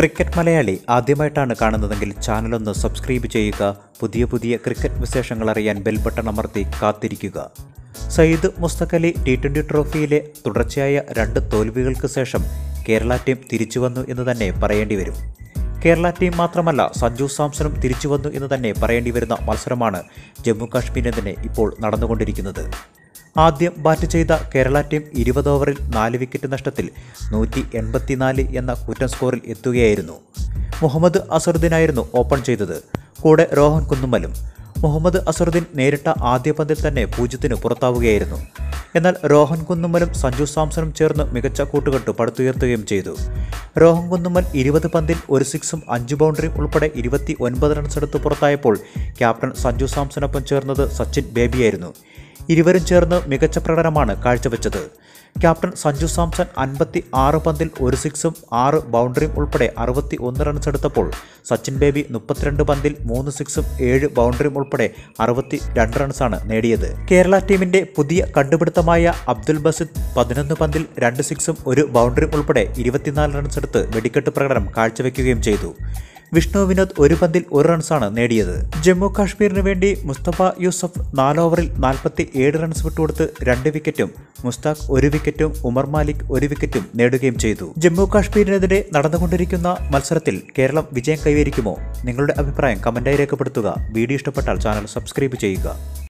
cricket Malayali ആദ്യമായിട്ടാണ് കാണുന്നതെങ്കിൽ ചാനലൊന്ന് സബ്സ്ക്രൈബ് ചെയ്യുക പുതിയ പുതിയ ക്രിക്കറ്റ് വിശേഷങ്ങൾ അറിയാൻ ബെൽ ബട്ടൺ അമർത്തി കാത്തിരിക്കുക സയ്യിദ് മുസ്തഖ് അലി ടി ട്വൻ്റി ട്രോഫിയിലെ തുടർച്ചയായ രണ്ട് തോൽവികൾക്ക് ശേഷം കേരള ടീം തിരിച്ചു വന്നു എന്ന് തന്നെ പറയേണ്ടി വരും കേരള ടീം മാത്രമല്ല സഞ്ജു സാംസണും തിരിച്ചു വന്നു എന്ന് തന്നെ പറയേണ്ടി വരുന്ന മത്സരമാണ് ജമ്മു കാശ്മീരിനെതിരെ ഇപ്പോൾ നടന്നുകൊണ്ടിരിക്കുന്നത് ആദ്യം ബാറ്റ് ചെയ്ത കേരള ടീം ഇരുപത് ഓവറിൽ നാല് വിക്കറ്റ് നഷ്ടത്തിൽ നൂറ്റി എൺപത്തിനാല് എന്ന കൂറ്റൻ സ്കോറിൽ എത്തുകയായിരുന്നു മുഹമ്മദ് അസറുദ്ദീനായിരുന്നു ഓപ്പൺ ചെയ്തത് കൂടെ രോഹൻ കുന്നുമലും മുഹമ്മദ് അസറുദ്ദീൻ നേരിട്ട ആദ്യ പന്തിൽ തന്നെ പൂജ്യത്തിന് പുറത്താവുകയായിരുന്നു എന്നാൽ രോഹൻ കുന്നുമലും സഞ്ജു സാംസണും ചേർന്ന് മികച്ച കൂട്ടുകെട്ട് പടുത്തുയർത്തുകയും ചെയ്തു രോഹൻ കുന്നുമൽ ഇരുപത് പന്തിൽ ഒരു സിക്സും അഞ്ച് ബൗണ്ടറിയും ഉൾപ്പെടെ ഇരുപത്തി ഒൻപത് റൺസ് എടുത്ത് പുറത്തായപ്പോൾ ക്യാപ്റ്റൻ സഞ്ജു സാംസണൊപ്പം ചേർന്നത് സച്ചിൻ ബേബിയായിരുന്നു ഇരുവരും ചേർന്ന് മികച്ച പ്രകടനമാണ് കാഴ്ചവെച്ചത് ക്യാപ്റ്റൻ സഞ്ജു സാംസൺ അൻപത്തി ആറ് പന്തിൽ ഒരു സിക്സും ആറ് ബൗണ്ടറിയും ഉൾപ്പെടെ അറുപത്തി ഒന്ന് റൺസ് എടുത്തപ്പോൾ സച്ചിൻ ബേബി മുപ്പത്തിരണ്ട് പന്തിൽ മൂന്ന് സിക്സും ഏഴ് ബൗണ്ടറിയും ഉൾപ്പെടെ അറുപത്തി രണ്ട് റൺസാണ് നേടിയത് കേരള ടീമിന്റെ പുതിയ കണ്ടുപിടുത്തമായ അബ്ദുൽ ബസിദ് പതിനൊന്ന് പന്തിൽ രണ്ട് സിക്സും ഒരു ബൗണ്ടറിയും ഉൾപ്പെടെ ഇരുപത്തിനാല് റൺസ് എടുത്ത് വെടിക്കെട്ട് പ്രകടനം കാഴ്ചവെക്കുകയും ചെയ്തു വിഷ്ണു വിനോദ് ഒരു പന്തിൽ ഒരു റൺസാണ് നേടിയത് ജമ്മു കാശ്മീരിന് വേണ്ടി മുസ്തഫ യൂസഫ് നാല് ഓവറിൽ നാൽപ്പത്തി ഏഴ് റൺസ് വിട്ടുകൊടുത്ത് രണ്ട് വിക്കറ്റും മുസ്താഖ് ഒരു വിക്കറ്റും ഉമർ മാലിക് ഒരു വിക്കറ്റും നേടുകയും ചെയ്തു ജമ്മു കാശ്മീരിനെതിരെ നടന്നുകൊണ്ടിരിക്കുന്ന മത്സരത്തിൽ കേരളം വിജയം കൈവരിക്കുമോ നിങ്ങളുടെ അഭിപ്രായം കമന്റായി രേഖപ്പെടുത്തുക വീഡിയോ ഇഷ്ടപ്പെട്ടാൽ ചാനൽ സബ്സ്ക്രൈബ് ചെയ്യുക